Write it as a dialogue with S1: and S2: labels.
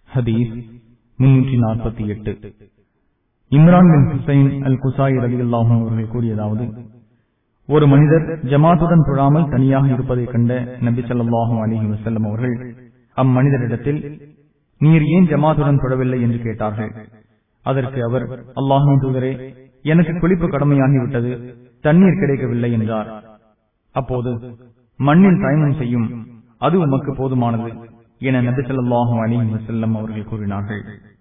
S1: ஹதீஸ் முன்னூற்றி நாற்பத்தி எட்டு இம்ரான் பின் ஹுசைன் அல் குசாய் ரவி அல்லாஹும் அவர்கள் கூறியதாவது ஒரு மனிதர் ஜமாத்துடன் தொழாமல் தனியாக இருப்பதைக் கண்ட நபி ஸல்லல்லாஹு அலிஹி வசல்லம் அவர்கள் அம்மனிதரிடத்தில் நீர் ஏன் ஜமாத்துடன் தொழவில்லை என்று கேட்டார்கள் அதற்கு அவர் அல்லாஹின் தூதரே எனக்கு குளிப்பு கடமையாகிவிட்டது தண்ணீர் கிடைக்கவில்லை என்றார் அப்போது மண்ணில் தயமம் செய்யும் அது உமக்கு போதுமானது என நபி ஸல்லல்லாஹு அலைஹி வஸல்லம் அவர்கள் கூறினார்கள்